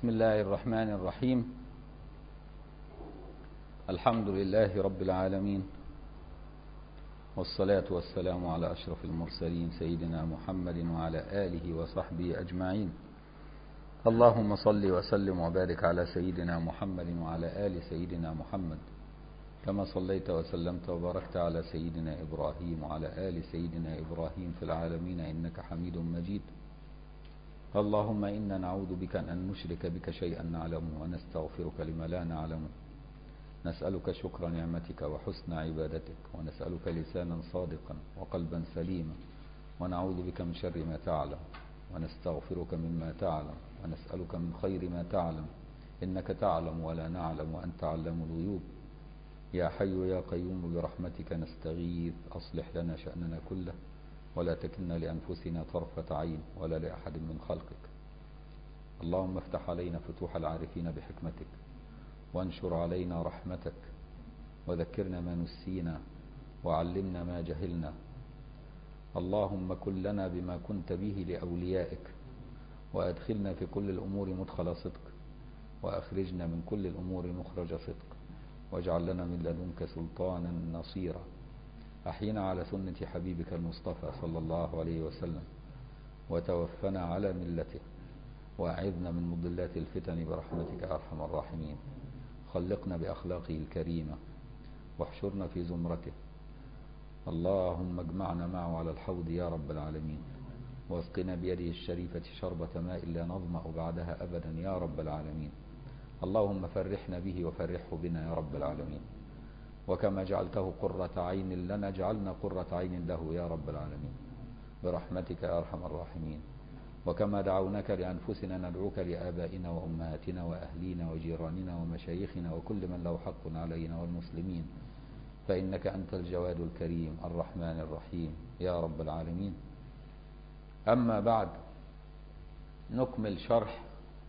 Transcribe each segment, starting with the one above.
بسم الله الرحمن الرحيم الحمد لله رب العالمين والصلاة والسلام على أشرف المرسلين سيدنا محمد وعلى آله وصحبه أجمعين اللهم صل وسلم وبارك على سيدنا محمد وعلى آل سيدنا محمد كما صليت وسلمت وباركت على سيدنا إبراهيم وعلى آل سيدنا إبراهيم في العالمين إنك حميد مجيد اللهم إنا نعوذ بك أن نشرك بك شيئا نعلمه ونستغفرك لما لا نعلمه نسألك شكر نعمتك وحسن عبادتك ونسألك لسانا صادقا وقلبا سليما ونعوذ بك من شر ما تعلم ونستغفرك مما تعلم ونسألك من خير ما تعلم إنك تعلم ولا نعلم وأنت علم الغيوب يا حي يا قيوم برحمتك نستغيث أصلح لنا شأننا كله ولا تكلنا لأنفسنا طرفة عين ولا لأحد من خلقك اللهم افتح علينا فتوح العارفين بحكمتك وانشر علينا رحمتك وذكرنا ما نسينا وعلمنا ما جهلنا اللهم كن لنا بما كنت به لأوليائك وأدخلنا في كل الأمور مدخل صدق وأخرجنا من كل الأمور مخرج صدق واجعل لنا من لدنك سلطانا نصيرا أحينا على سنة حبيبك المصطفى صلى الله عليه وسلم وتوفنا على ملته وأعذنا من مضلات الفتن برحمتك يا أرحم الراحمين خلقنا بأخلاقه الكريمة واحشرنا في زمرته اللهم اجمعنا معه على الحوض يا رب العالمين واسقنا بيده الشريفة شربة ماء لا نظمأ بعدها أبدا يا رب العالمين اللهم فرحنا به وفرحه بنا يا رب العالمين وكما جعلته قرة عين لنا جعلنا قرة عين له يا رب العالمين برحمتك يا أرحم الراحمين وكما دعوناك لأنفسنا ندعوك لآبائنا وأمهاتنا وأهلينا وجيراننا ومشايخنا وكل من له حق علينا والمسلمين فإنك أنت الجواد الكريم الرحمن الرحيم يا رب العالمين أما بعد نكمل شرح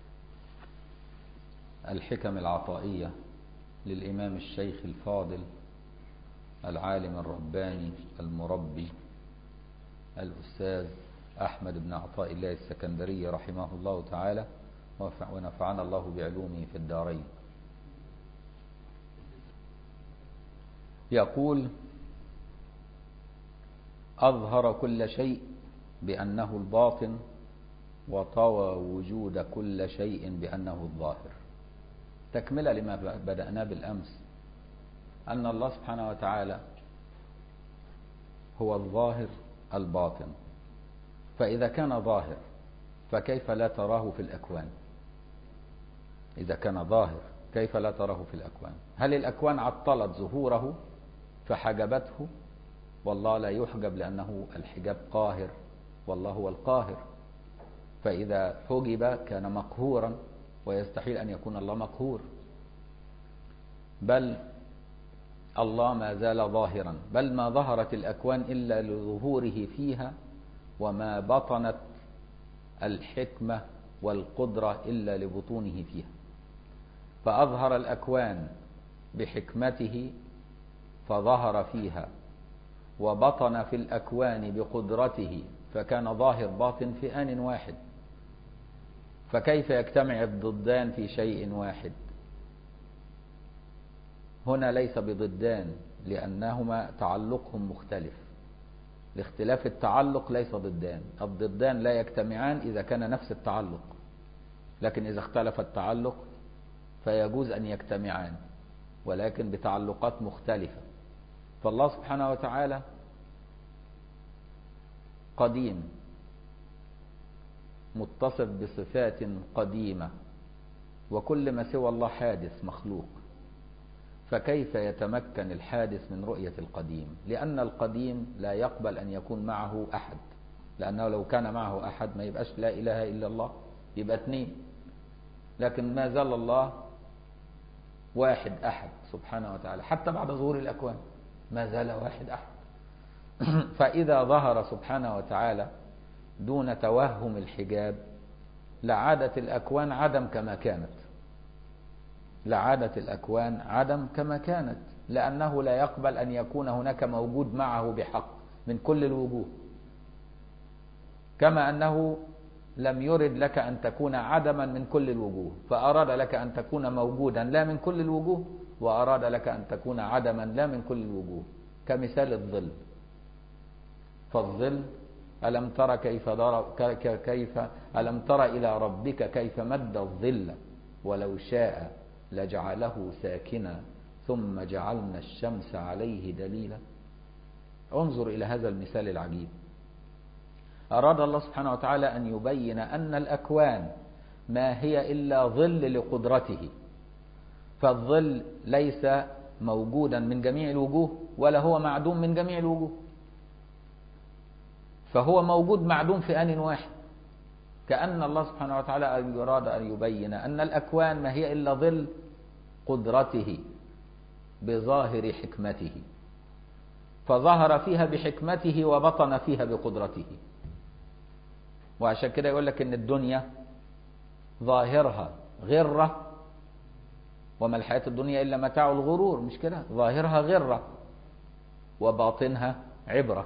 الحكم العطائية للإمام الشيخ الفاضل العالم الرباني المربي الأستاذ أحمد بن عطاء الله السكندري رحمه الله تعالى ونفعنا الله بعلومه في الدارين يقول أظهر كل شيء بأنه الباطن وطوى وجود كل شيء بأنه الظاهر تكملة لما بدأنا بالأمس أن الله سبحانه وتعالى هو الظاهر الباطن فإذا كان ظاهر فكيف لا تراه في الأكوان إذا كان ظاهر كيف لا تراه في الأكوان هل الأكوان عطلت ظهوره فحجبته والله لا يحجب لأنه الحجاب قاهر والله هو القاهر فإذا حجب كان مقهورا ويستحيل أن يكون الله مقهور بل الله ما زال ظاهرا بل ما ظهرت الأكوان إلا لظهوره فيها وما بطنت الحكمة والقدرة إلا لبطونه فيها فأظهر الأكوان بحكمته فظهر فيها وبطن في الأكوان بقدرته فكان ظاهر باطن في آن واحد فكيف يجتمع الضدان في شيء واحد هنا ليس بضدان لأنهما تعلقهم مختلف لاختلاف التعلق ليس ضدان الضدان لا يجتمعان إذا كان نفس التعلق لكن إذا اختلف التعلق فيجوز أن يجتمعان ولكن بتعلقات مختلفة فالله سبحانه وتعالى قديم متصف بصفات قديمة وكل ما سوى الله حادث مخلوق فكيف يتمكن الحادث من رؤية القديم لأن القديم لا يقبل أن يكون معه أحد لأنه لو كان معه أحد ما يبقاش لا إله إلا الله يبقى اثنين لكن ما زال الله واحد أحد سبحانه وتعالى حتى بعد ظهور الأكوان ما زال واحد أحد فإذا ظهر سبحانه وتعالى دون توهم الحجاب لعادت الأكوان عدم كما كانت لعادت الأكوان عدم كما كانت لأنه لا يقبل أن يكون هناك موجود معه بحق من كل الوجوه كما أنه لم يرد لك أن تكون عدما من كل الوجوه فأراد لك أن تكون موجودا لا من كل الوجوه وأراد لك أن تكون عدما لا من كل الوجوه كمثال الظل فالظل ألم تر كيف ضرب كيف ألم تر إلى ربك كيف مد الظل ولو شاء لجعله ساكنا ثم جعلنا الشمس عليه دليلا انظر إلى هذا المثال العجيب أراد الله سبحانه وتعالى أن يبين أن الأكوان ما هي إلا ظل لقدرته فالظل ليس موجودا من جميع الوجوه ولا هو معدوم من جميع الوجوه فهو موجود معدوم في آن واحد كأن الله سبحانه وتعالى أراد أن يبين أن الأكوان ما هي إلا ظل قدرته بظاهر حكمته فظهر فيها بحكمته وبطن فيها بقدرته وعشان كده يقول لك ان الدنيا ظاهرها غرة وما الحياة الدنيا إلا متاع الغرور مش كده ظاهرها غرة وباطنها عبرة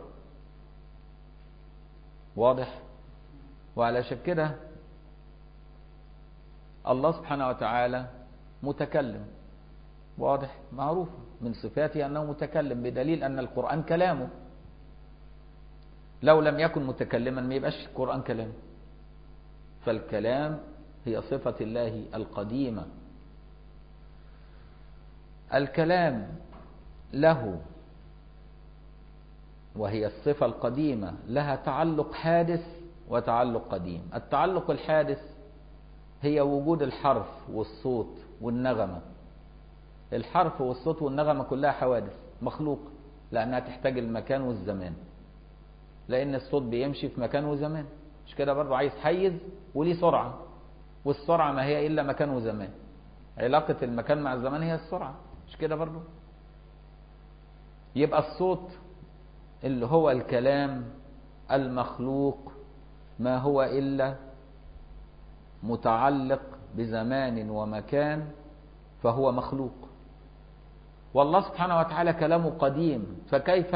واضح وعلشان كده الله سبحانه وتعالى متكلم واضح معروف من صفاته أنه متكلم بدليل أن القرآن كلامه لو لم يكن متكلما ما يبقاش القرآن كلام فالكلام هي صفة الله القديمة الكلام له وهي الصفة القديمة لها تعلق حادث وتعلق قديم التعلق الحادث هي وجود الحرف والصوت والنغمة الحرف والصوت والنغمة كلها حوادث مخلوق لأنها تحتاج المكان والزمان لأن الصوت بيمشي في مكان وزمان مش كده برضه عايز حيز وليه سرعة والسرعة ما هي إلا مكان وزمان علاقة المكان مع الزمان هي السرعة مش كده برضه يبقى الصوت اللي هو الكلام المخلوق ما هو إلا متعلق بزمان ومكان فهو مخلوق والله سبحانه وتعالى كلامه قديم فكيف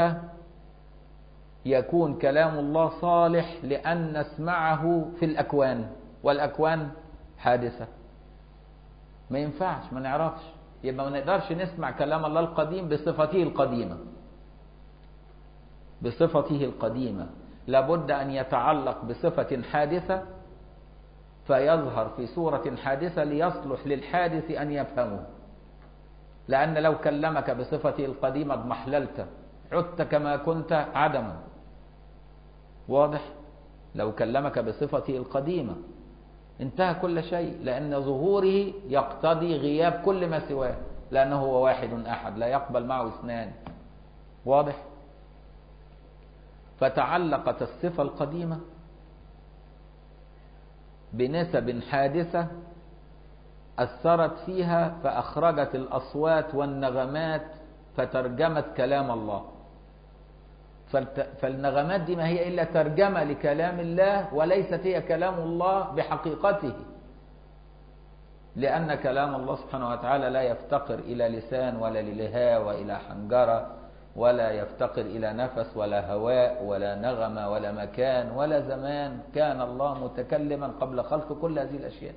يكون كلام الله صالح لأن نسمعه في الأكوان والأكوان حادثة ما ينفعش ما نعرفش يبقى ما نقدرش نسمع كلام الله القديم بصفته القديمة بصفته القديمة لابد أن يتعلق بصفة حادثة فيظهر في صورة حادثة ليصلح للحادث أن يفهمه لأن لو كلمك بصفته القديمة اضمحللت عدت كما كنت عدما واضح لو كلمك بصفته القديمة انتهى كل شيء لأن ظهوره يقتضي غياب كل ما سواه لأنه هو واحد أحد لا يقبل معه اثنان واضح فتعلقت الصفة القديمة بنسب حادثة أثرت فيها فأخرجت الأصوات والنغمات فترجمت كلام الله فالنغمات دي ما هي إلا ترجمة لكلام الله وليست هي كلام الله بحقيقته لأن كلام الله سبحانه وتعالى لا يفتقر إلى لسان ولا للهاء وإلى حنجرة ولا يفتقر إلى نفس ولا هواء ولا نغمة ولا مكان ولا زمان كان الله متكلما قبل خلق كل هذه الأشياء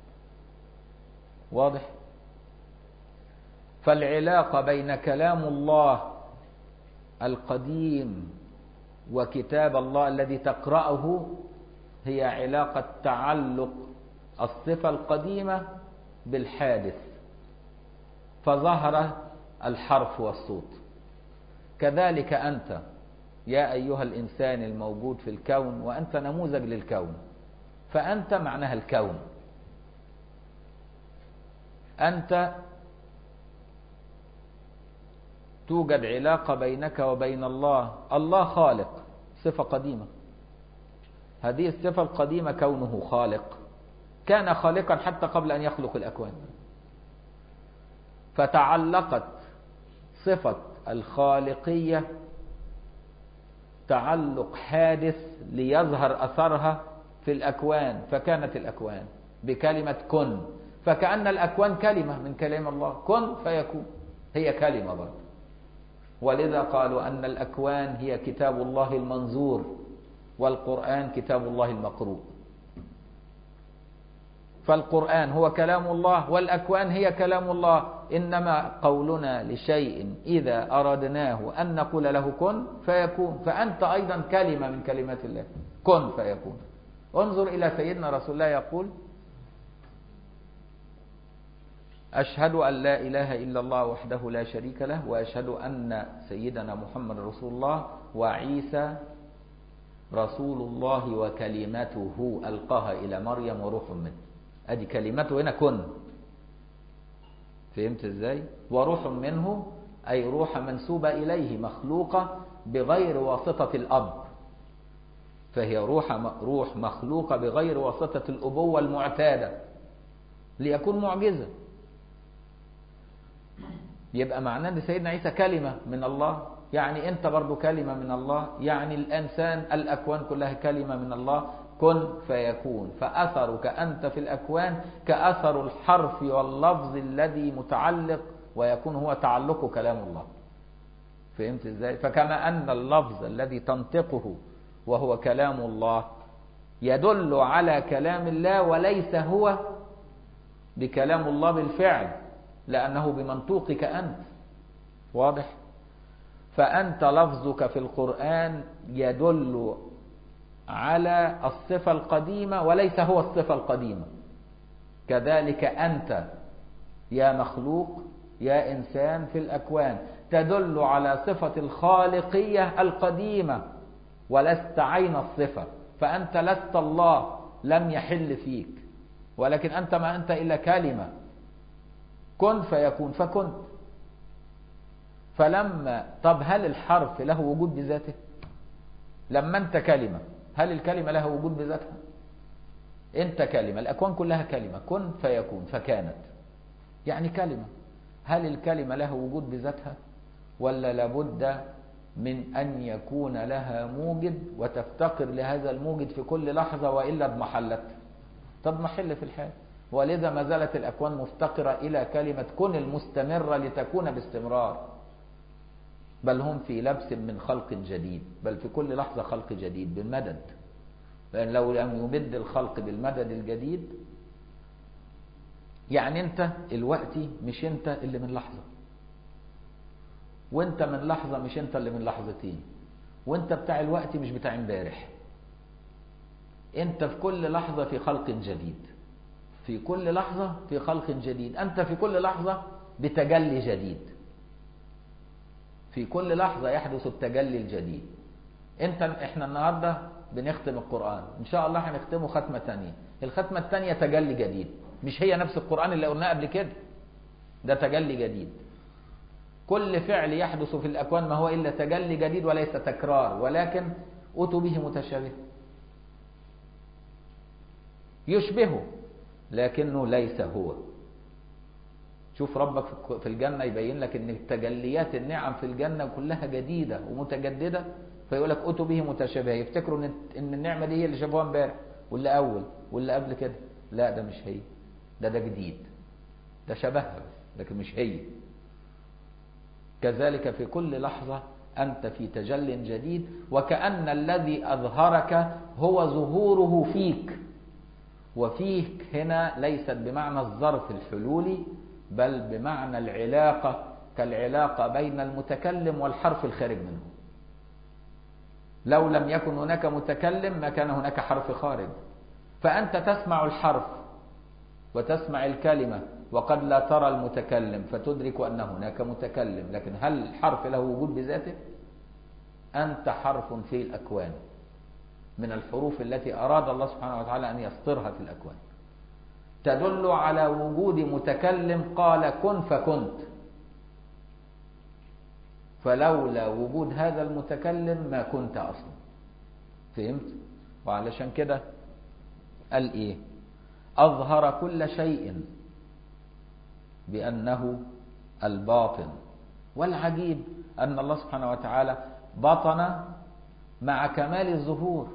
واضح فالعلاقة بين كلام الله القديم وكتاب الله الذي تقرأه هي علاقة تعلق الصفة القديمة بالحادث فظهر الحرف والصوت كذلك أنت يا أيها الإنسان الموجود في الكون وأنت نموذج للكون فأنت معناها الكون أنت توجد علاقة بينك وبين الله الله خالق صفة قديمة هذه الصفة القديمة كونه خالق كان خالقا حتى قبل أن يخلق الأكوان فتعلقت صفة الخالقية تعلق حادث ليظهر أثرها في الأكوان فكانت الأكوان بكلمة كن فكأن الأكوان كلمة من كلام الله كن فيكون هي كلمة برضه ولذا قالوا أن الأكوان هي كتاب الله المنظور والقرآن كتاب الله المقروء فالقرآن هو كلام الله والأكوان هي كلام الله إنما قولنا لشيء إذا أردناه أن نقول له كن فيكون فأنت أيضا كلمة من كلمات الله كن فيكون انظر إلى سيدنا رسول الله يقول أشهد أن لا إله إلا الله وحده لا شريك له وأشهد أن سيدنا محمد رسول الله وعيسى رسول الله وكلمته ألقاها إلى مريم وروح منه أدي كلمته هنا كن فهمت إزاي وروح منه أي روح منسوبة إليه مخلوقة بغير واسطة الأب فهي روح روح مخلوقة بغير واسطة الأبوة المعتادة ليكون معجزة يبقى معناه ان سيدنا عيسى كلمة من الله يعني انت برضو كلمة من الله يعني الانسان الاكوان كلها كلمة من الله كن فيكون فاثرك انت في الاكوان كاثر الحرف واللفظ الذي متعلق ويكون هو تعلق كلام الله فهمت ازاي فكما ان اللفظ الذي تنطقه وهو كلام الله يدل على كلام الله وليس هو بكلام الله بالفعل لأنه بمنطوقك أنت واضح فأنت لفظك في القرآن يدل على الصفة القديمة وليس هو الصفة القديمة كذلك أنت يا مخلوق يا إنسان في الأكوان تدل على صفة الخالقية القديمة ولست عين الصفة فأنت لست الله لم يحل فيك ولكن أنت ما أنت إلا كلمة كن فيكون فكنت فلما طب هل الحرف له وجود بذاته لما انت كلمة هل الكلمة لها وجود بذاتها انت كلمة الاكوان كلها كلمة كن فيكون فكانت يعني كلمة هل الكلمة لها وجود بذاتها ولا لابد من ان يكون لها موجد وتفتقر لهذا الموجد في كل لحظة وإلا اضمحلت تضمحل في الحال ولذا ما زالت الأكوان مفتقرة إلى كلمة كن المستمرة لتكون باستمرار بل هم في لبس من خلق جديد بل في كل لحظة خلق جديد بالمدد لأن لو لم يمد الخلق بالمدد الجديد يعني أنت الوقت مش أنت اللي من لحظة وأنت من لحظة مش أنت اللي من لحظتين وأنت بتاع الوقت مش بتاع امبارح أنت في كل لحظة في خلق جديد في كل لحظة في خلق جديد أنت في كل لحظة بتجلي جديد في كل لحظة يحدث التجلي الجديد انت احنا النهاردة بنختم القرآن ان شاء الله هنختمه ختمة تانية الختمة التانية تجلي جديد مش هي نفس القرآن اللي قلناه قبل كده ده تجلي جديد كل فعل يحدث في الأكوان ما هو إلا تجلي جديد وليس تكرار ولكن أتوا به متشابه يشبهه لكنه ليس هو شوف ربك في الجنة يبين لك ان تجليات النعم في الجنة كلها جديدة ومتجددة فيقول لك اتوا به متشابه يفتكروا ان ان النعمة دي هي اللي شافوها امبارح واللي اول واللي قبل كده لا ده مش هي ده ده جديد ده شبهها بس لكن مش هي كذلك في كل لحظة أنت في تجل جديد وكأن الذي أظهرك هو ظهوره فيك وفيك هنا ليست بمعنى الظرف الحلولي بل بمعنى العلاقة كالعلاقة بين المتكلم والحرف الخارج منه لو لم يكن هناك متكلم ما كان هناك حرف خارج فأنت تسمع الحرف وتسمع الكلمة وقد لا ترى المتكلم فتدرك أن هناك متكلم لكن هل الحرف له وجود بذاته أنت حرف في الأكوان من الحروف التي أراد الله سبحانه وتعالى أن يسطرها في الأكوان تدل على وجود متكلم قال كن فكنت فلولا وجود هذا المتكلم ما كنت أصلا فهمت وعلشان كده قال إيه أظهر كل شيء بأنه الباطن والعجيب أن الله سبحانه وتعالى بطن مع كمال الظهور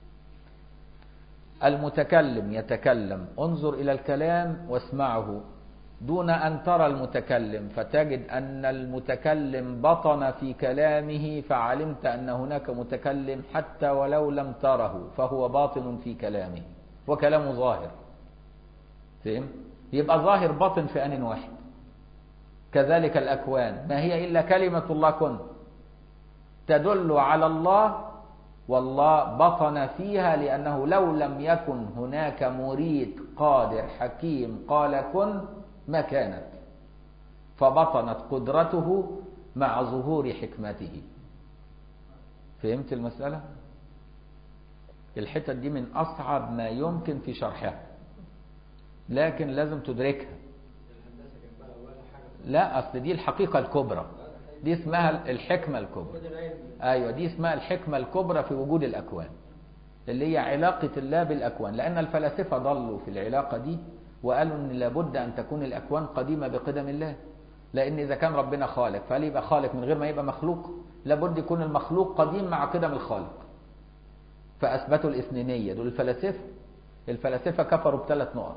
المتكلم يتكلم انظر إلى الكلام واسمعه دون أن ترى المتكلم فتجد أن المتكلم بطن في كلامه فعلمت أن هناك متكلم حتى ولو لم تره فهو باطن في كلامه وكلامه ظاهر فهم يبقى ظاهر باطن في آن واحد كذلك الأكوان ما هي إلا كلمة الله كن تدل على الله والله بطن فيها لأنه لو لم يكن هناك مريد قادر حكيم قال كن ما كانت فبطنت قدرته مع ظهور حكمته فهمت المسألة؟ الحتة دي من أصعب ما يمكن في شرحها لكن لازم تدركها لا أصل دي الحقيقة الكبرى دي اسمها الحكمة الكبرى أيوة دي اسمها الحكمة الكبرى في وجود الأكوان اللي هي علاقة الله بالأكوان لأن الفلاسفة ضلوا في العلاقة دي وقالوا أن لابد أن تكون الأكوان قديمة بقدم الله لأن إذا كان ربنا خالق فهل يبقى خالق من غير ما يبقى مخلوق لابد يكون المخلوق قديم مع قدم الخالق فأثبتوا الاثنينية دول الفلاسفة الفلاسفة كفروا بثلاث نقط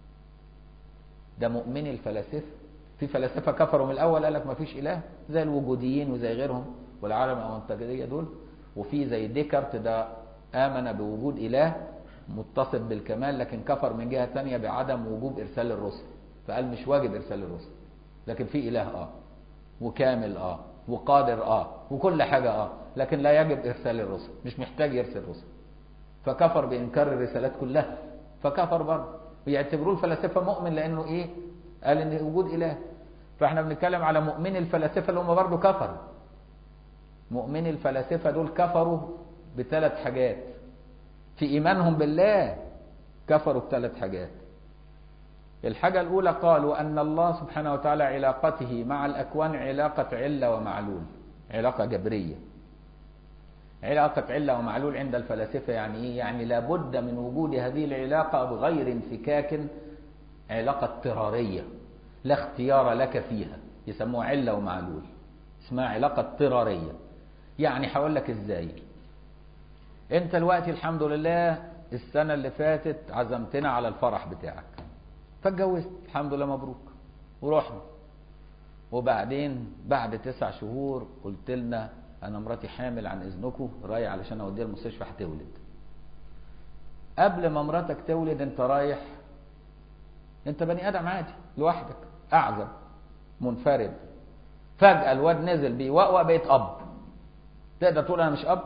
ده مؤمن الفلاسفة في فلاسفة كفروا من الأول قال لك ما فيش إله زي الوجوديين وزي غيرهم والعالم المنتجدية دول وفي زي ديكارت ده آمن بوجود إله متصف بالكمال لكن كفر من جهة تانية بعدم وجوب إرسال الرسل فقال مش واجب إرسال الرسل لكن في إله آه وكامل آه وقادر آه وكل حاجة آه لكن لا يجب إرسال الرسل مش محتاج يرسل رسل فكفر بإنكار الرسالات كلها فكفر برضه ويعتبروه الفلاسفة مؤمن لأنه إيه قال إن وجود إله فإحنا بنتكلم على مؤمن الفلاسفة اللي هم برضه كفروا مؤمن الفلاسفة دول كفروا بثلاث حاجات في إيمانهم بالله كفروا بثلاث حاجات الحاجة الأولى قالوا أن الله سبحانه وتعالى علاقته مع الأكوان علاقة علة ومعلول علاقة جبرية علاقة علة ومعلول عند الفلاسفة يعني إيه؟ يعني لابد من وجود هذه العلاقة بغير انفكاك علاقة اضطرارية لا اختيار لك فيها يسموها علة ومعلول اسمها علاقة اضطرارية يعني هقول لك ازاي انت دلوقتي الحمد لله السنة اللي فاتت عزمتنا على الفرح بتاعك فاتجوزت الحمد لله مبروك ورحنا وبعدين بعد تسع شهور قلت لنا انا مراتي حامل عن اذنكم رايح علشان اوديها المستشفى هتولد قبل ما مراتك تولد انت رايح انت بني ادم عادي لوحدك اعزب منفرد فجأة الواد نزل بيوقوق بقيت اب تقدر تقول انا مش اب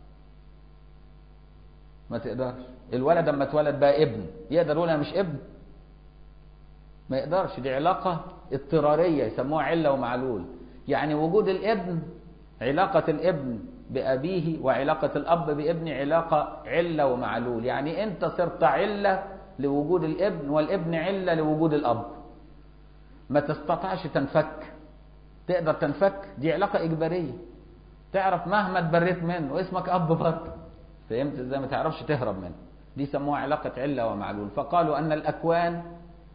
ما تقدرش الولد لما اتولد بقى ابن يقدر يقول انا مش ابن ما يقدرش دي علاقة اضطرارية يسموها علة ومعلول يعني وجود الابن علاقة الابن بأبيه وعلاقة الأب بابنه علاقة علة ومعلول يعني أنت صرت علة لوجود الابن والابن علة لوجود الأب ما تستطيعش تنفك تقدر تنفك دي علاقة إجبارية تعرف مهما اتبريت منه اسمك أب برضه فهمت ازاي ما تعرفش تهرب منه دي سموها علاقة علة ومعلول فقالوا أن الأكوان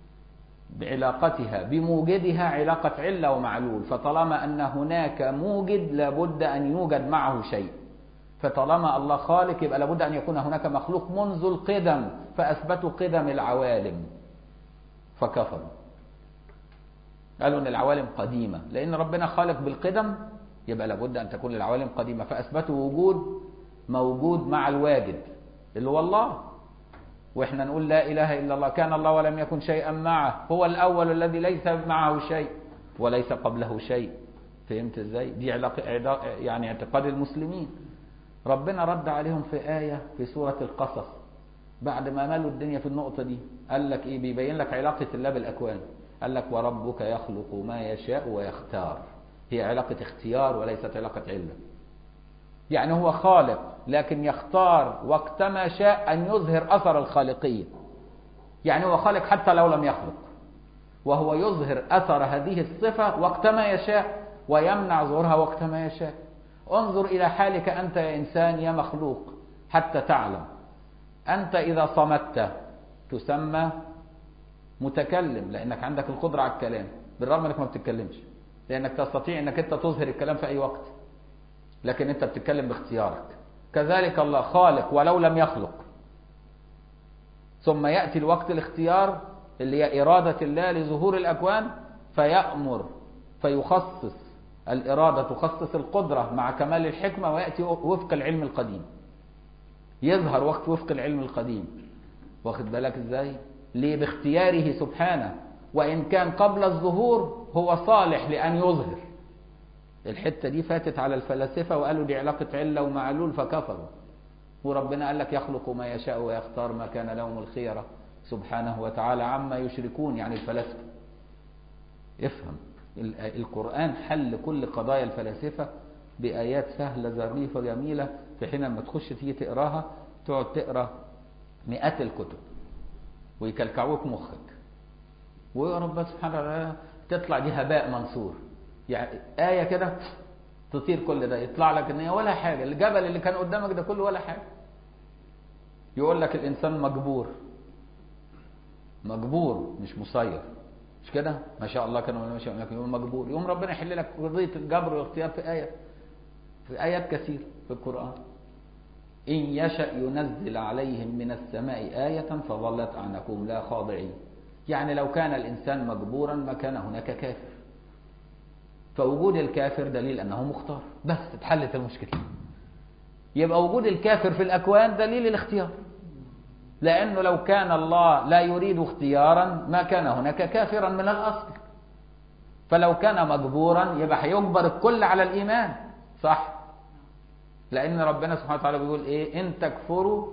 بعلاقتها بموجدها علاقة علة ومعلول فطالما أن هناك موجد لابد أن يوجد معه شيء فطالما الله خالق يبقى لابد أن يكون هناك مخلوق منذ القدم فأثبتوا قدم العوالم فكفروا قالوا أن العوالم قديمة لأن ربنا خالق بالقدم يبقى لابد أن تكون العوالم قديمة فأثبتوا وجود موجود مع الواجد اللي هو الله واحنا نقول لا اله الا الله كان الله ولم يكن شيئا معه هو الاول الذي ليس معه شيء وليس قبله شيء فهمت ازاي دي علاقه يعني اعتقاد المسلمين ربنا رد عليهم في ايه في سوره القصص بعد ما مالوا الدنيا في النقطه دي قال لك ايه بيبين لك علاقه الله بالاكوان قال لك وربك يخلق ما يشاء ويختار هي علاقه اختيار وليست علاقه عله يعني هو خالق لكن يختار وقتما شاء أن يظهر أثر الخالقية يعني هو خالق حتى لو لم يخلق وهو يظهر أثر هذه الصفة وقتما يشاء ويمنع ظهورها وقتما يشاء انظر إلى حالك أنت يا إنسان يا مخلوق حتى تعلم أنت إذا صمت تسمى متكلم لأنك عندك القدرة على الكلام بالرغم أنك ما بتتكلمش لأنك تستطيع أنك أنت تظهر الكلام في أي وقت لكن أنت بتتكلم باختيارك كذلك الله خالق ولو لم يخلق ثم يأتي الوقت الاختيار اللي هي إرادة الله لظهور الأكوان فيأمر فيخصص الإرادة تخصص القدرة مع كمال الحكمة ويأتي وفق العلم القديم يظهر وقت وفق العلم القديم واخد بالك ازاي ليه باختياره سبحانه وإن كان قبل الظهور هو صالح لأن يظهر الحتة دي فاتت على الفلاسفة وقالوا دي علاقة علة ومعلول فكفروا وربنا قال لك يخلق ما يشاء ويختار ما كان لهم الخيرة سبحانه وتعالى عما يشركون يعني الفلاسفة افهم القرآن حل كل قضايا الفلاسفة بآيات سهلة ظريفة جميلة في حين لما تخش تيجي تقراها تقعد تقرا مئات الكتب ويكلكعوك مخك ويا رب سبحانه وتعالى تطلع دي هباء منصور يعني آية كده تطير كل ده يطلع لك ان هي ولا حاجة الجبل اللي كان قدامك ده كله ولا حاجة يقول لك الإنسان مجبور مجبور مش مسير مش كده ما شاء الله كانوا ماشي لكن يقول مجبور يوم ربنا يحل لك قضية الجبر والاختيار في آية في آيات كثير في القرآن إن يشأ ينزل عليهم من السماء آية فظلت أعناقهم لا خاضعين يعني لو كان الإنسان مجبورا ما كان هناك كافر فوجود الكافر دليل أنه مختار بس اتحلت المشكلة يبقى وجود الكافر في الأكوان دليل الاختيار لأنه لو كان الله لا يريد اختيارا ما كان هناك كافرا من الأصل فلو كان مجبورا يبقى هيجبر الكل على الإيمان صح لأن ربنا سبحانه وتعالى بيقول إيه إن تكفروا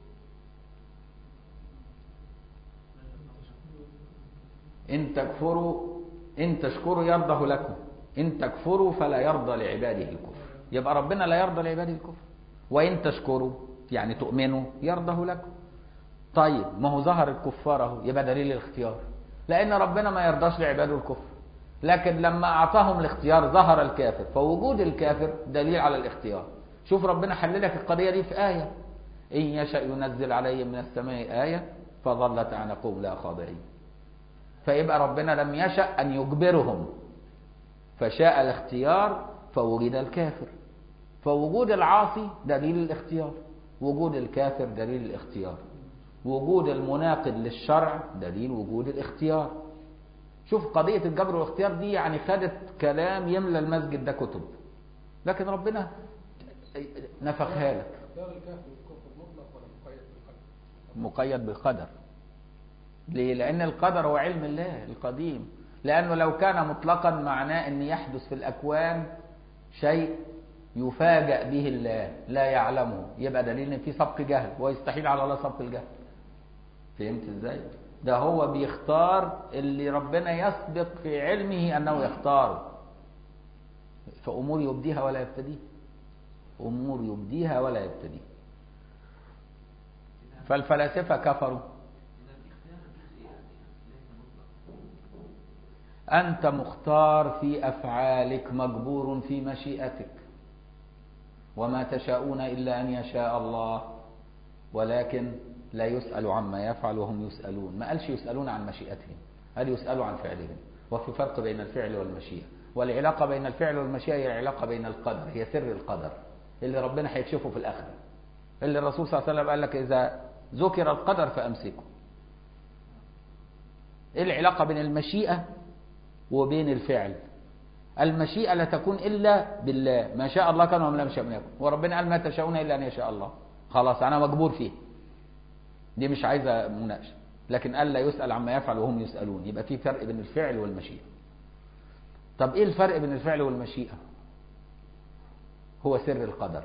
إن تكفروا إن تشكروا يرضه لكم إن تكفروا فلا يرضى لعباده الكفر يبقى ربنا لا يرضى لعباده الكفر وإن تشكروا يعني تؤمنوا يرضه لكم طيب ما هو ظهر الكفار اهو يبقى دليل الاختيار لأن ربنا ما يرضاش لعباده الكفر لكن لما أعطاهم الاختيار ظهر الكافر فوجود الكافر دليل على الاختيار شوف ربنا حل لك القضية دي في آية إن يشأ ينزل عليهم من السماء آية فظلت أعناقهم لا خاضعين فيبقى ربنا لم يشأ أن يجبرهم فشاء الاختيار فوجد الكافر فوجود العاصي دليل الاختيار وجود الكافر دليل الاختيار وجود المناقض للشرع دليل وجود الاختيار شوف قضية الجبر والاختيار دي يعني خدت كلام يملى المسجد ده كتب لكن ربنا نفخها لك مقيد بالقدر ليه؟ لأن القدر هو علم الله القديم لأنه لو كان مطلقا معناه أن يحدث في الأكوان شيء يفاجأ به الله لا يعلمه يبقى دليل ان في سبق جهل ويستحيل على الله سبق الجهل فهمت ازاي ده هو بيختار اللي ربنا يسبق في علمه انه يختاره فامور يبديها ولا يبتديها امور يبديها ولا يبتديها فالفلاسفه كفروا انت مختار في افعالك مجبور في مشيئتك وما تشاءون إلا أن يشاء الله ولكن لا يسأل عما يفعل وهم يسألون ما قالش يسألون عن مشيئتهم هل يسألوا عن فعلهم وفي فرق بين الفعل والمشيئة والعلاقة بين الفعل والمشيئة هي العلاقة بين القدر هي سر القدر اللي ربنا هيكشفه في الآخرة اللي الرسول صلى الله عليه وسلم قال لك إذا ذكر القدر فأمسكه إيه العلاقة بين المشيئة وبين الفعل المشيئة لا تكون إلا بالله ما شاء الله كان وما لم يشاء يكن وربنا قال ما تشاءون إلا أن يشاء الله خلاص أنا مجبور فيه دي مش عايزة مناقشة لكن قال لا يسأل عما يفعل وهم يسألون يبقى في فرق بين الفعل والمشيئة طب إيه الفرق بين الفعل والمشيئة هو سر القدر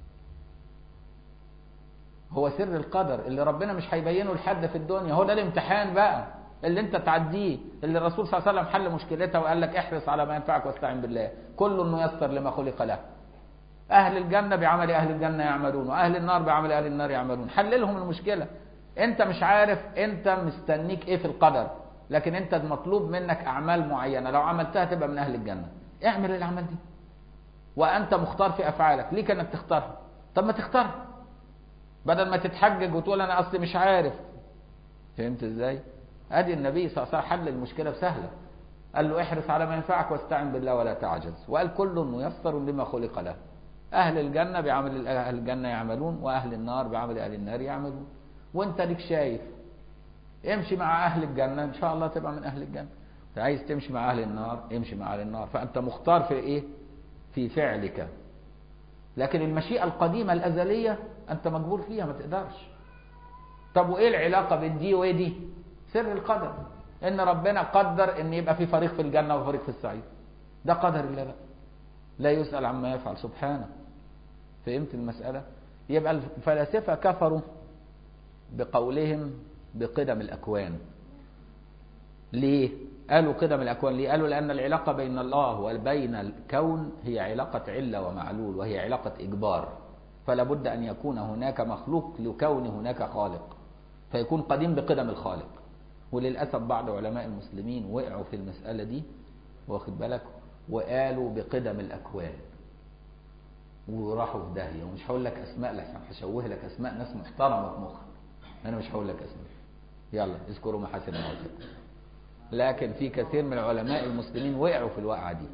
هو سر القدر اللي ربنا مش هيبينه لحد في الدنيا هو ده الامتحان بقى اللي انت تعديه اللي الرسول صلى الله عليه وسلم حل مشكلتها وقال لك احرص على ما ينفعك واستعن بالله كل ميسر لما خلق له اهل الجنه بعمل اهل الجنه يعملون واهل النار بعمل اهل النار يعملون حللهم المشكله انت مش عارف انت مستنيك ايه في القدر لكن انت المطلوب منك اعمال معينه لو عملتها تبقى من اهل الجنه اعمل الاعمال دي وانت مختار في افعالك ليك انك تختارها طب ما تختارها بدل ما تتحجج وتقول انا اصلي مش عارف فهمت ازاي ادي النبي صلى الله عليه وسلم حل المشكله بسهله قال له احرص على ما ينفعك واستعن بالله ولا تعجز وقال كل ميسر لما خلق له اهل الجنه بعمل اهل الجنه يعملون واهل النار بعمل اهل النار يعملون وانت ليك شايف امشي مع اهل الجنه ان شاء الله تبقى من اهل الجنه عايز تمشي مع اهل النار امشي مع اهل النار فانت مختار في ايه في فعلك لكن المشيئه القديمه الازليه انت مجبور فيها ما تقدرش طب وايه العلاقه بين دي ودي سر القدر ان ربنا قدر ان يبقى في فريق في الجنه وفريق في السعير ده قدر الله بقى لا يسأل عما يفعل سبحانه فهمت المسألة يبقى الفلاسفة كفروا بقولهم بقدم الأكوان ليه قالوا قدم الأكوان ليه قالوا لأن العلاقة بين الله وبين الكون هي علاقة علة ومعلول وهي علاقة إجبار فلا بد أن يكون هناك مخلوق لكون هناك خالق فيكون قديم بقدم الخالق وللأسف بعض علماء المسلمين وقعوا في المسألة دي واخد بالك وقالوا بقدم الأكوان وراحوا في داهية ومش هقول لك أسماء لحسن هشوه لك أسماء ناس محترمة في مخك أنا مش هقول لك أسماء يلا اذكروا محاسن موتكم لكن في كثير من علماء المسلمين وقعوا في الوقعة دي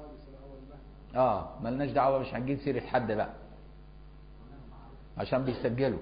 اه ملناش دعوة مش هنجيب سيرة حد بقى عشان بيسجلوا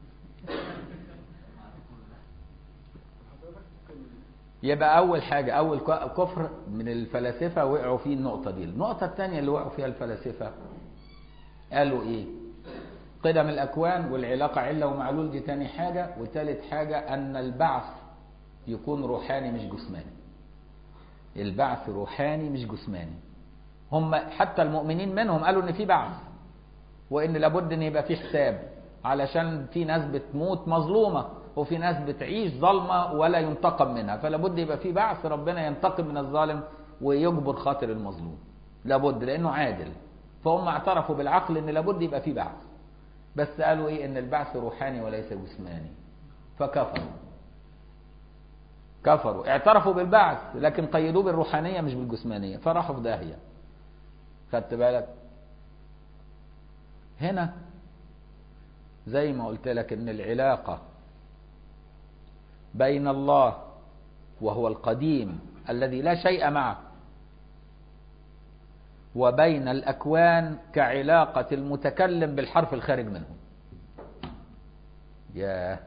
يبقى أول حاجة أول كفر من الفلاسفة وقعوا فيه النقطة دي النقطة الثانية اللي وقعوا فيها الفلاسفة قالوا إيه قدم الأكوان والعلاقة علة ومعلول دي تاني حاجة وثالث حاجة أن البعث يكون روحاني مش جسماني البعث روحاني مش جسماني هم حتى المؤمنين منهم قالوا ان في بعث وان لابد ان يبقى في حساب علشان في ناس بتموت مظلومه وفي ناس بتعيش ظلمه ولا ينتقم منها فلابد يبقى في بعث ربنا ينتقم من الظالم ويجبر خاطر المظلوم لابد لانه عادل فهم اعترفوا بالعقل ان لابد يبقى في بعث بس قالوا ايه ان البعث روحاني وليس جسماني فكفروا كفروا اعترفوا بالبعث لكن قيدوه بالروحانية مش بالجسمانية فراحوا في داهية خدت بالك هنا زي ما قلت لك ان العلاقة بين الله وهو القديم الذي لا شيء معه وبين الأكوان كعلاقة المتكلم بالحرف الخارج منه ياه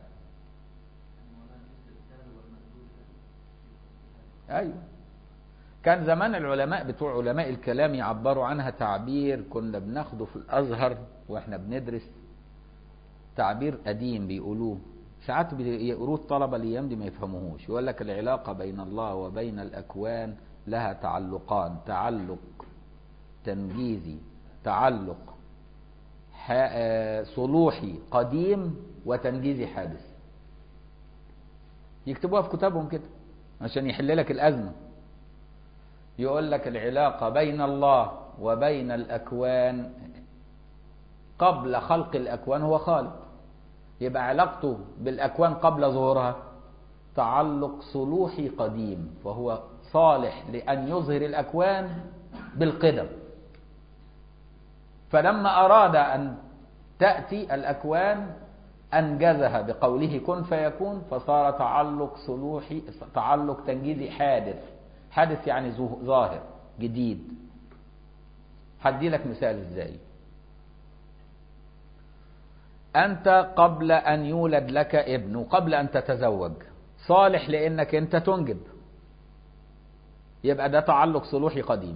أيوة كان زمان العلماء بتوع علماء الكلام يعبروا عنها تعبير كنا بناخده في الأزهر وإحنا بندرس تعبير قديم بيقولوه ساعات بيقروه الطلبة الأيام دي ما يفهموهوش يقول لك العلاقة بين الله وبين الأكوان لها تعلقان تعلق تنجيزي تعلق صلوحي قديم وتنجيزي حادث يكتبوها في كتابهم كده عشان يحل لك الأزمة يقول لك العلاقة بين الله وبين الأكوان قبل خلق الأكوان هو خالق يبقى علاقته بالأكوان قبل ظهورها تعلق صلوحي قديم فهو صالح لأن يظهر الأكوان بالقدم فلما أراد أن تأتي الأكوان أنجزها بقوله كن فيكون فصار تعلق صلوحي تعلق تنجيزي حادث حادث يعني ظاهر جديد هدي لك مثال ازاي أنت قبل أن يولد لك ابن وقبل أن تتزوج صالح لأنك أنت تنجب يبقى ده تعلق صلوحي قديم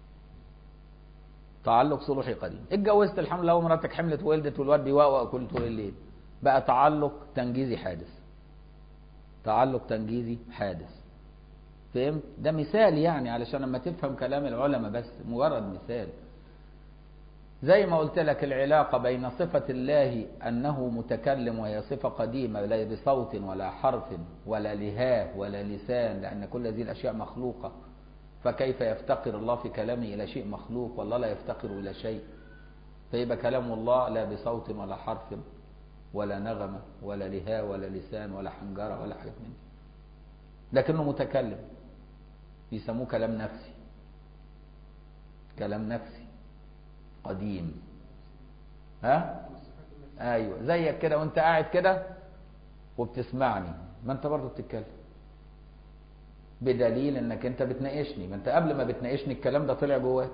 تعلق صلوحي قديم اتجوزت الحمد لله ومراتك حملت وولدت والواد بيوقوق كل طول الليل بقى تعلق تنجيزي حادث تعلق تنجيزي حادث فهمت ده مثال يعني علشان لما تفهم كلام العلماء بس مجرد مثال زي ما قلت لك العلاقة بين صفة الله أنه متكلم وهي صفة قديمة لا بصوت ولا حرف ولا لهاه ولا لسان لأن كل هذه الأشياء مخلوقة فكيف يفتقر الله في كلامه إلى شيء مخلوق والله لا يفتقر إلى شيء فيبقى كلام الله لا بصوت ولا حرف ولا نغمة ولا لهاء ولا لسان ولا حنجرة ولا حاجة من دي لكنه متكلم بيسموه كلام نفسي كلام نفسي قديم ها ايوه زيك كده وانت قاعد كده وبتسمعني ما انت برضه بتتكلم بدليل انك انت بتناقشني ما انت قبل ما بتناقشني الكلام ده طلع جواك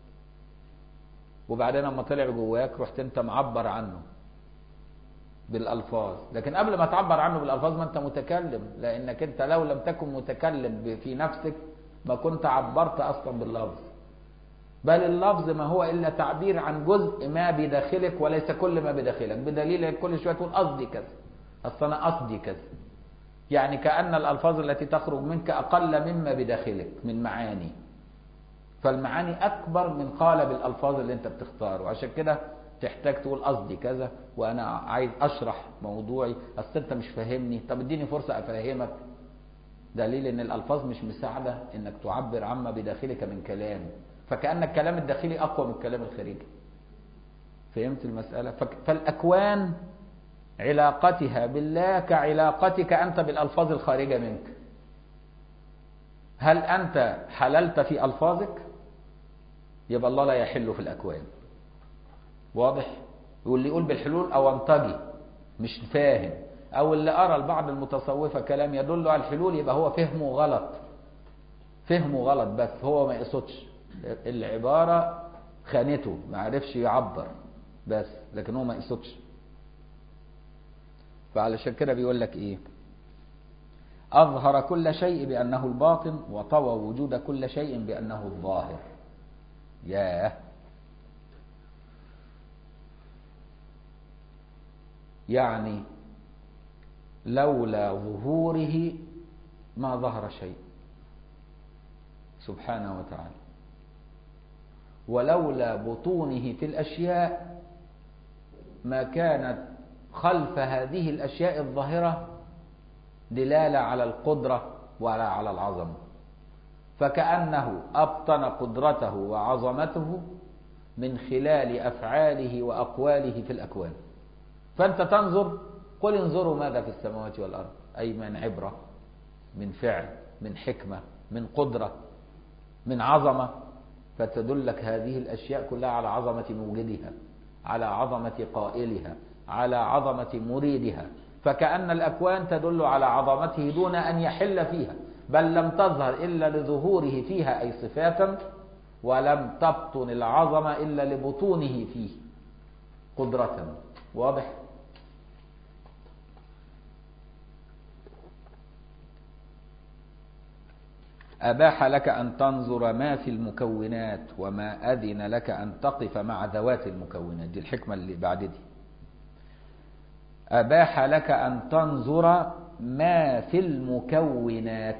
وبعدين لما طلع جواك رحت انت معبر عنه بالالفاظ لكن قبل ما تعبر عنه بالالفاظ ما انت متكلم لانك انت لو لم تكن متكلم في نفسك ما كنت عبرت اصلا باللفظ بل اللفظ ما هو الا تعبير عن جزء ما بداخلك وليس كل ما بداخلك بدليل كل شويه تقول قصدي كذا اصل انا قصدي كذا يعني كأن الألفاظ التي تخرج منك أقل مما بداخلك من معاني فالمعاني أكبر من قالب الألفاظ اللي أنت بتختاره عشان كده تحتاج تقول قصدي كذا وأنا عايز أشرح موضوعي أصل أنت مش فاهمني طب اديني فرصة أفهمك دليل ان الالفاظ مش مساعده انك تعبر عما بداخلك من كلام فكان الكلام الداخلي اقوى من الكلام الخارجي فهمت المساله فك- فالاكوان علاقتها بالله كعلاقتك انت بالالفاظ الخارجه منك هل انت حللت في الفاظك يبقى الله لا يحل في الاكوان واضح واللي يقول بالحلول او انطجي مش فاهم او اللي ارى لبعض المتصوفه كلام يدل على الحلول يبقى هو فهمه غلط فهمه غلط بس هو ما يقصدش العباره خانته ما عرفش يعبر بس لكن هو ما يقصدش فعلشان كده بيقول لك ايه اظهر كل شيء بانه الباطن وطوى وجود كل شيء بانه الظاهر ياه يعني لولا ظهوره ما ظهر شيء سبحانه وتعالى ولولا بطونه في الاشياء ما كانت خلف هذه الاشياء الظاهره دلاله على القدره ولا على العظمه فكانه ابطن قدرته وعظمته من خلال افعاله واقواله في الاكوان فانت تنظر قل انظروا ماذا في السماوات والارض اي من عبره من فعل من حكمه من قدره من عظمه فتدلك هذه الاشياء كلها على عظمه موجدها على عظمه قائلها على عظمه مريدها فكأن الأكوان تدل على عظمته دون أن يحل فيها بل لم تظهر إلا لظهوره فيها أي صفاتا ولم تبطن العظمة إلا لبطونه فيه قدرة واضح أباح لك أن تنظر ما في المكونات وما أذن لك أن تقف مع ذوات المكونات دي الحكمة اللي بعد دي أباح لك أن تنظر ما في المكونات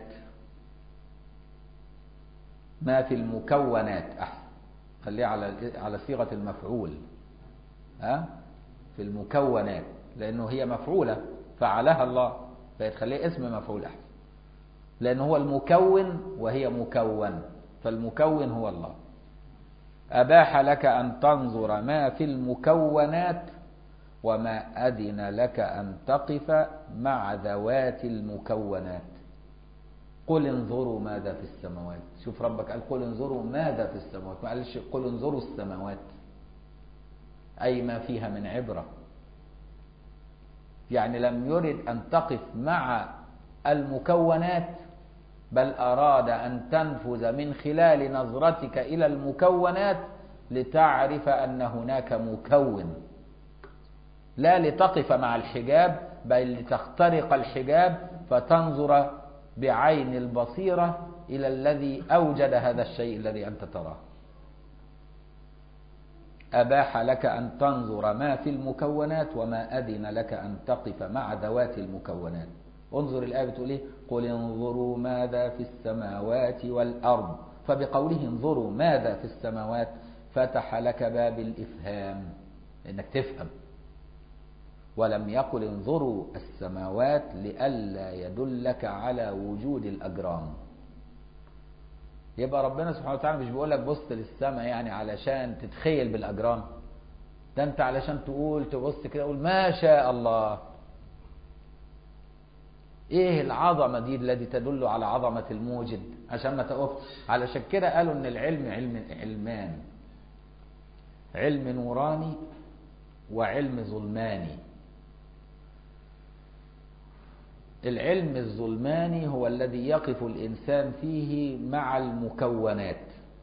ما في المكونات أحسن خليها على على صيغة المفعول ها في المكونات لأنه هي مفعولة فعلها الله فيتخليها اسم مفعول أحسن لأنه هو المكون وهي مكون فالمكون هو الله أباح لك أن تنظر ما في المكونات وما أذن لك أن تقف مع ذوات المكونات قل انظروا ماذا في السماوات شوف ربك قال قل انظروا ماذا في السماوات ما قالش قل انظروا السماوات أي ما فيها من عبرة يعني لم يرد أن تقف مع المكونات بل أراد أن تنفذ من خلال نظرتك إلى المكونات لتعرف أن هناك مكون لا لتقف مع الحجاب بل لتخترق الحجاب فتنظر بعين البصيرة إلى الذي أوجد هذا الشيء الذي أنت تراه أباح لك أن تنظر ما في المكونات وما أذن لك أن تقف مع ذوات المكونات انظر الآية بتقول إيه قل انظروا ماذا في السماوات والأرض فبقوله انظروا ماذا في السماوات فتح لك باب الإفهام إنك تفهم ولم يقل انظروا السماوات لئلا يدلك على وجود الأجرام يبقى ربنا سبحانه وتعالى مش بيقول لك بص للسماء يعني علشان تتخيل بالأجرام ده انت علشان تقول تبص كده تقول ما شاء الله ايه العظمه دي التي تدل على عظمه الموجد عشان ما تقفش علشان كده قالوا ان العلم علم علمان علم نوراني وعلم ظلماني العلم الظلماني هو الذي يقف الانسان فيه مع المكونات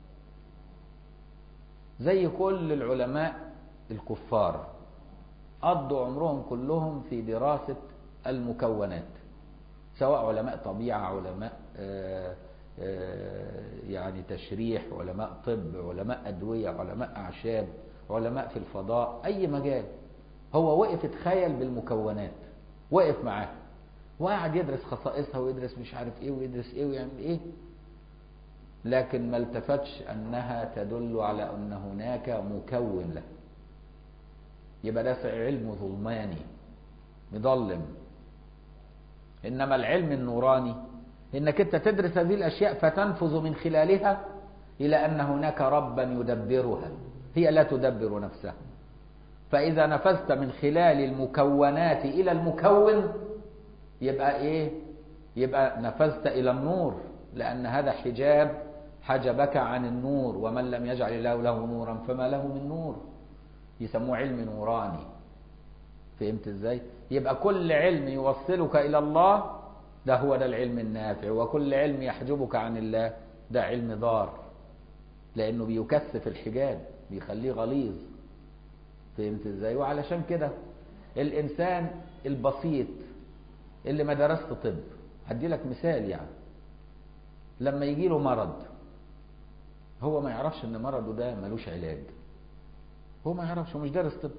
زي كل العلماء الكفار قضوا عمرهم كلهم في دراسه المكونات سواء علماء طبيعة علماء آآ آآ يعني تشريح علماء طب علماء أدوية علماء أعشاب علماء في الفضاء أي مجال هو وقف اتخيل بالمكونات وقف معاه وقعد يدرس خصائصها ويدرس مش عارف ايه ويدرس ايه ويعمل ايه لكن ما التفتش انها تدل على ان هناك مكون له يبقى ده علم ظلماني مظلم انما العلم النوراني انك انت تدرس هذه الاشياء فتنفذ من خلالها الى ان هناك ربا يدبرها هي لا تدبر نفسها فاذا نفذت من خلال المكونات الى المكون يبقى ايه يبقى نفذت الى النور لان هذا حجاب حجبك عن النور ومن لم يجعل الله له نورا فما له من نور يسموه علم نوراني فهمت ازاي يبقى كل علم يوصلك الى الله ده هو ده العلم النافع وكل علم يحجبك عن الله ده علم ضار لانه بيكثف الحجاب بيخليه غليظ فهمت ازاي وعلشان كده الانسان البسيط اللي ما درست طب هدي لك مثال يعني لما يجي له مرض هو ما يعرفش ان مرضه ده ملوش علاج هو ما يعرفش هو مش دارس طب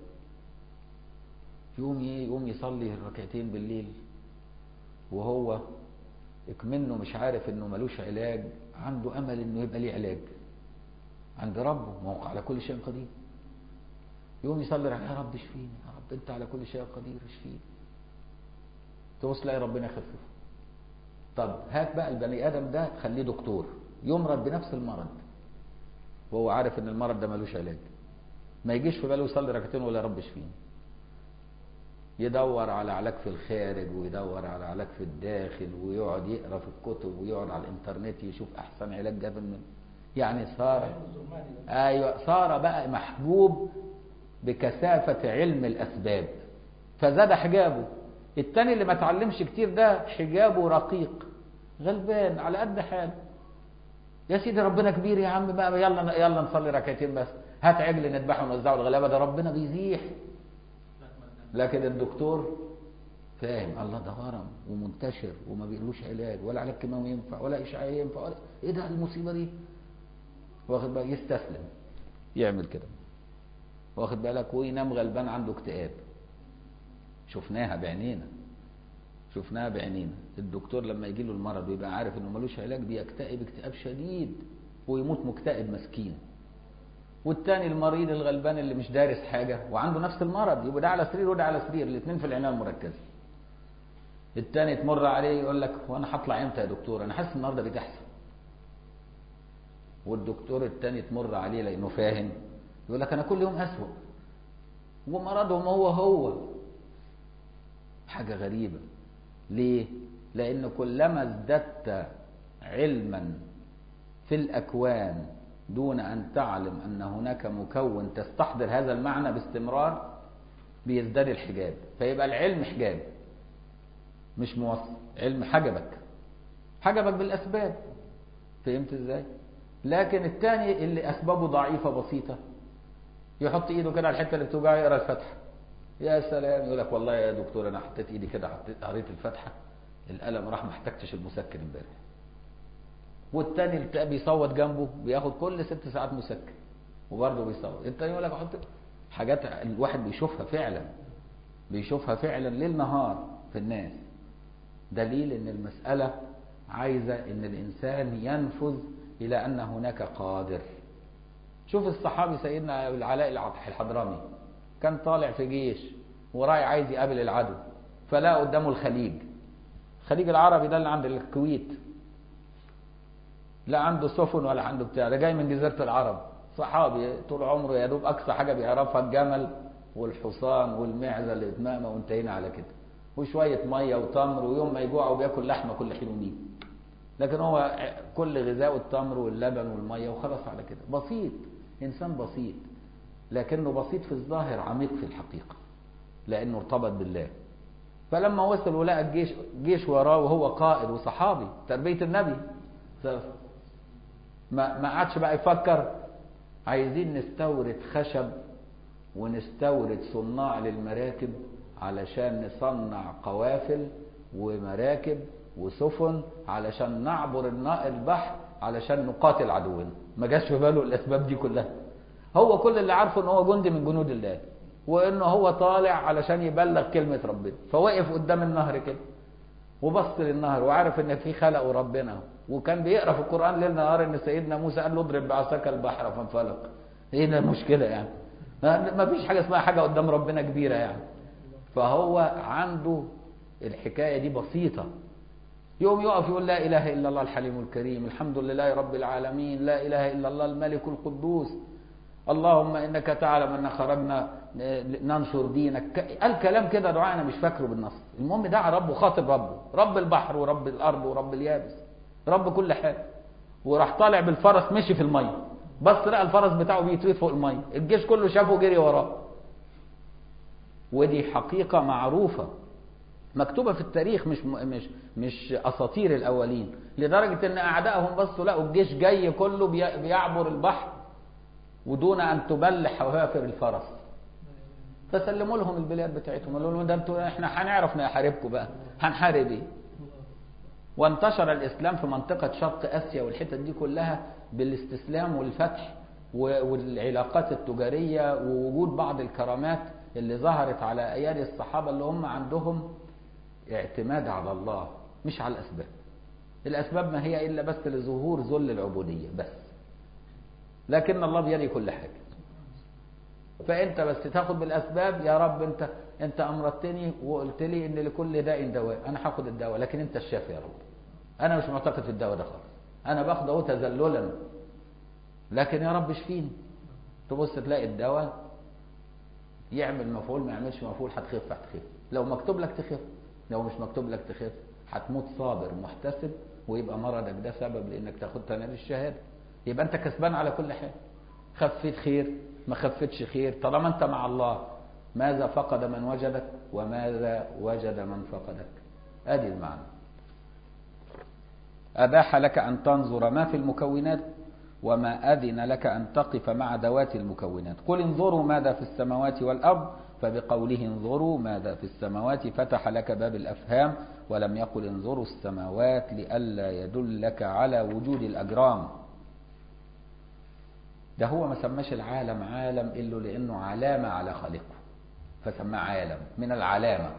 يقوم يقوم يصلي ركعتين بالليل وهو اكمنه مش عارف انه ملوش علاج عنده امل انه يبقى ليه علاج عند ربه ما هو على كل شيء قدير يقوم يصلي يا رب اشفيني يا رب انت على كل شيء قدير اشفيني تبص تلاقي ربنا يخففه طب هات بقى البني ادم ده خليه دكتور يمرض بنفس المرض وهو عارف ان المرض ده ملوش علاج ما يجيش في باله يصلي ركعتين ولا يا رب اشفيني يدور على علاج في الخارج ويدور على علاج في الداخل ويقعد يقرا في الكتب ويقعد على الانترنت يشوف احسن علاج جاب من يعني صار ايوه صار بقى محجوب بكثافه علم الاسباب فزاد حجابه التاني اللي ما اتعلمش كتير ده حجابه رقيق غلبان على قد حاله يا سيدي ربنا كبير يا عم بقى يلا يلا نصلي ركعتين بس هات عجل نذبحه ونوزعه الغلابه ده ربنا بيزيح لكن الدكتور فاهم الله ده ورم ومنتشر وما بيقولوش علاج ولا علاج كيماوي ينفع ولا اشعاعي ينفع ولا ايه ده المصيبه دي واخد بالك يستسلم يعمل كده واخد بالك وينام غلبان عنده اكتئاب شفناها بعينينا شفناها بعينينا الدكتور لما يجي له المرض ويبقى عارف انه ملوش علاج بيكتئب اكتئاب شديد ويموت مكتئب مسكين والتاني المريض الغلبان اللي مش دارس حاجه وعنده نفس المرض يبقى ده على سرير وده على سرير الاثنين في العنايه المركزه التاني تمر عليه يقول لك وانا هطلع امتى يا دكتور انا حاسس النهارده بتحصل والدكتور التاني تمر عليه لانه فاهم يقول لك انا كل يوم اسوء ومرضهم هو هو حاجه غريبه ليه لان كلما ازددت علما في الاكوان دون ان تعلم ان هناك مكون تستحضر هذا المعنى باستمرار بيزداد الحجاب فيبقى العلم حجاب مش موصل علم حجبك حجبك بالاسباب فهمت ازاي لكن الثاني اللي اسبابه ضعيفه بسيطه يحط ايده كده على الحته اللي بتوجعه يقرا الفاتحه يا سلام يقول لك والله يا دكتور انا حطيت ايدي كده حطيت قريت الفاتحه الالم راح ما احتجتش المسكن امبارح والتاني اللي بيصوت جنبه بياخد كل ست ساعات مسكن وبرضه بيصوت التاني يقول لك احط حاجات الواحد بيشوفها فعلا بيشوفها فعلا ليل نهار في الناس دليل ان المسألة عايزة ان الانسان ينفذ الى ان هناك قادر شوف الصحابي سيدنا العلاء الحضرمي كان طالع في جيش وراي عايز يقابل العدو فلا قدامه الخليج الخليج العربي ده اللي عند الكويت لا عنده سفن ولا عنده بتاع ده جاي من جزيرة العرب صحابي طول عمره يا دوب أقصى حاجة بيعرفها الجمل والحصان والمعزة الإتمامة وانتهينا على كده وشوية مية وتمر ويوم ما يجوع وبياكل لحمة كل حين ومين لكن هو كل غذاء التمر واللبن والمية وخلص على كده بسيط إنسان بسيط لكنه بسيط في الظاهر عميق في الحقيقة لأنه ارتبط بالله فلما وصل ولقى الجيش جيش وراه وهو قائد وصحابي تربية النبي ما ما عادش بقى يفكر عايزين نستورد خشب ونستورد صناع للمراكب علشان نصنع قوافل ومراكب وسفن علشان نعبر البحر علشان نقاتل عدونا ما جاش في باله الاسباب دي كلها هو كل اللي عارفه ان هو جندي من جنود الله وانه هو طالع علشان يبلغ كلمة ربنا فوقف قدام النهر كده وبص للنهر وعرف ان في خلقه ربنا وكان بيقرا في القران ليل نهار ان سيدنا موسى قال له اضرب بعصاك البحر فانفلق ايه المشكله يعني ما فيش حاجه اسمها حاجه قدام ربنا كبيره يعني فهو عنده الحكايه دي بسيطه يوم يقف يقول لا اله الا الله الحليم الكريم الحمد لله رب العالمين لا اله الا الله الملك القدوس اللهم انك تعلم ان خرجنا ننشر دينك قال كلام كده دعاء انا مش فاكره بالنص المهم دعا ربه خاطب ربه رب البحر ورب الارض ورب اليابس رب كل حاجه وراح طالع بالفرس مشي في الميه بس لقى الفرس بتاعه بيطير فوق الميه الجيش كله شافه جري وراه ودي حقيقه معروفه مكتوبه في التاريخ مش مش مش اساطير الاولين لدرجه ان اعدائهم بصوا لقوا الجيش جاي كله بيعبر البحر ودون ان تبل حوافر الفرس فسلموا لهم البلاد بتاعتهم قالوا لهم ده انتوا احنا هنعرف نحاربكم بقى هنحارب ايه وانتشر الاسلام في منطقه شرق اسيا والحتت دي كلها بالاستسلام والفتح والعلاقات التجاريه ووجود بعض الكرامات اللي ظهرت على ايادي الصحابه اللي هم عندهم اعتماد على الله مش على الاسباب الاسباب ما هي الا بس لظهور ذل العبوديه بس لكن الله بيده كل حاجه فانت بس تاخد بالاسباب يا رب انت انت امرتني وقلت لي ان لكل داء دواء انا هاخد الدواء لكن انت الشافي يا رب انا مش معتقد في الدواء ده خالص انا باخده اهو تذللا لكن يا رب اشفيني تبص تلاقي الدواء يعمل مفعول ما يعملش مفعول هتخف هتخف لو مكتوب لك تخف لو مش مكتوب لك تخف هتموت صابر محتسب ويبقى مرضك ده سبب لانك تاخد تنال الشهاده يبقى انت كسبان على كل حال خفيت خير ما خفتش خير طالما انت مع الله ماذا فقد من وجدك وماذا وجد من فقدك ادي المعنى اباح لك ان تنظر ما في المكونات وما اذن لك ان تقف مع ذوات المكونات قل انظروا ماذا في السماوات والارض فبقوله انظروا ماذا في السماوات فتح لك باب الافهام ولم يقل انظروا السماوات لئلا يدلك على وجود الاجرام ده هو ما سماش العالم عالم الا لانه علامه على خالقه فسماه عالم من العلامه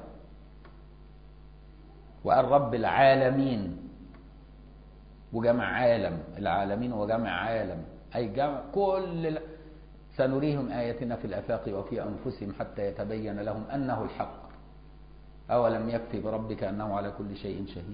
وقال رب العالمين وجمع عالم العالمين وجمع عالم اي جمع كل ال... سنريهم اياتنا في الافاق وفي انفسهم حتى يتبين لهم انه الحق اولم يكفي بربك انه على كل شيء شهيد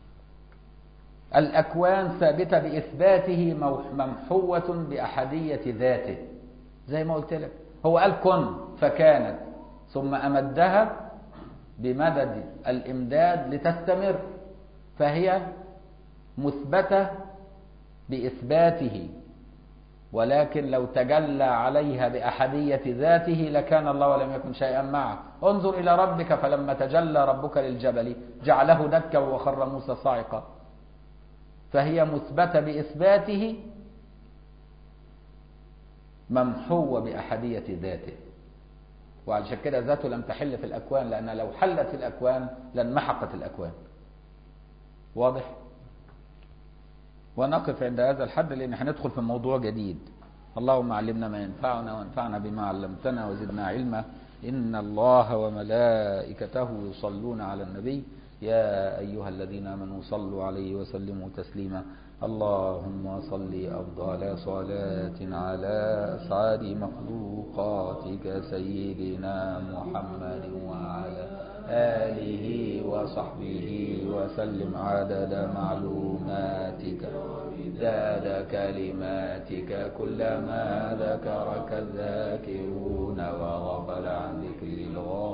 الأكوان ثابتة بإثباته ممحوة بأحدية ذاته زي ما قلت لك هو قال كن فكانت ثم أمدها بمدد الإمداد لتستمر فهي مثبتة بإثباته ولكن لو تجلى عليها بأحدية ذاته لكان الله ولم يكن شيئا معه انظر إلى ربك فلما تجلى ربك للجبل جعله دكا وخر موسى صاعقا فهي مثبتة بإثباته ممحوة بأحدية ذاته وعشان كده ذاته لم تحل في الأكوان لأن لو حلت في الأكوان لانمحقت الأكوان واضح؟ ونقف عند هذا الحد لأن هندخل في موضوع جديد اللهم علمنا ما ينفعنا وانفعنا بما علمتنا وزدنا علما إن الله وملائكته يصلون على النبي يا أيها الذين آمنوا صلوا عليه وسلموا تسليما اللهم صل أفضل صلاة على أسعد مخلوقاتك سيدنا محمد وعلى آله وصحبه وسلم عدد معلوماتك زاد كلماتك كلما ذكرك الذاكرون وغفل عن ذكر الغافلين